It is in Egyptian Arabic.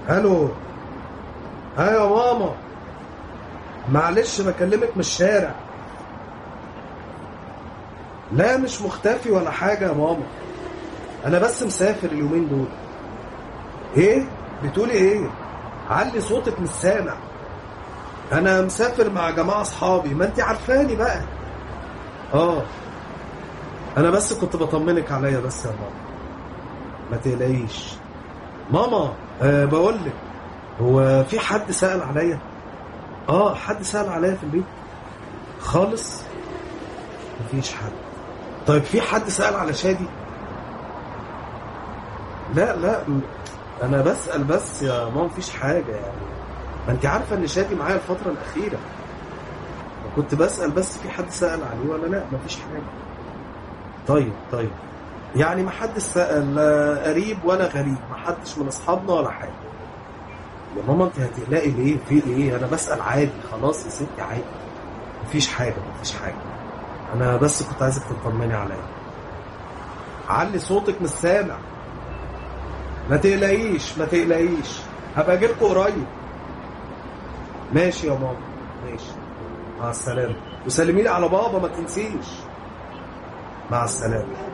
الو ايوه يا ماما معلش بكلمك من الشارع لا مش مختفي ولا حاجة يا ماما انا بس مسافر اليومين دول ايه بتقولي ايه علي صوتك مش سامع انا مسافر مع جماعة اصحابي ما انت عارفاني بقى اه انا بس كنت بطمنك عليا بس يا ماما ما تقلقيش ماما أه بقول لك هو في حد سأل عليا اه حد سأل عليا في البيت خالص مفيش حد طيب في حد سأل على شادي لا لا م- انا بسأل بس يا ماما مفيش حاجة يعني ما انت عارفة ان شادي معايا الفترة الأخيرة كنت بسأل بس في حد سأل عليه ولا لا مفيش حاجة طيب طيب يعني ما حدش سأل لا قريب ولا غريب ما حدش من اصحابنا ولا حاجة يا ماما انت هتقلقي ليه في ايه انا بسأل عادي خلاص يا ستي عادي مفيش حاجة مفيش حاجة انا بس كنت عايزك تطمني عليا علي صوتك مش سامع ما تقلقيش ما تقلقيش هبقى اجيلكوا قريب ماشي يا ماما ماشي مع السلامة وسلمي لي على بابا ما تنسيش مع السلامة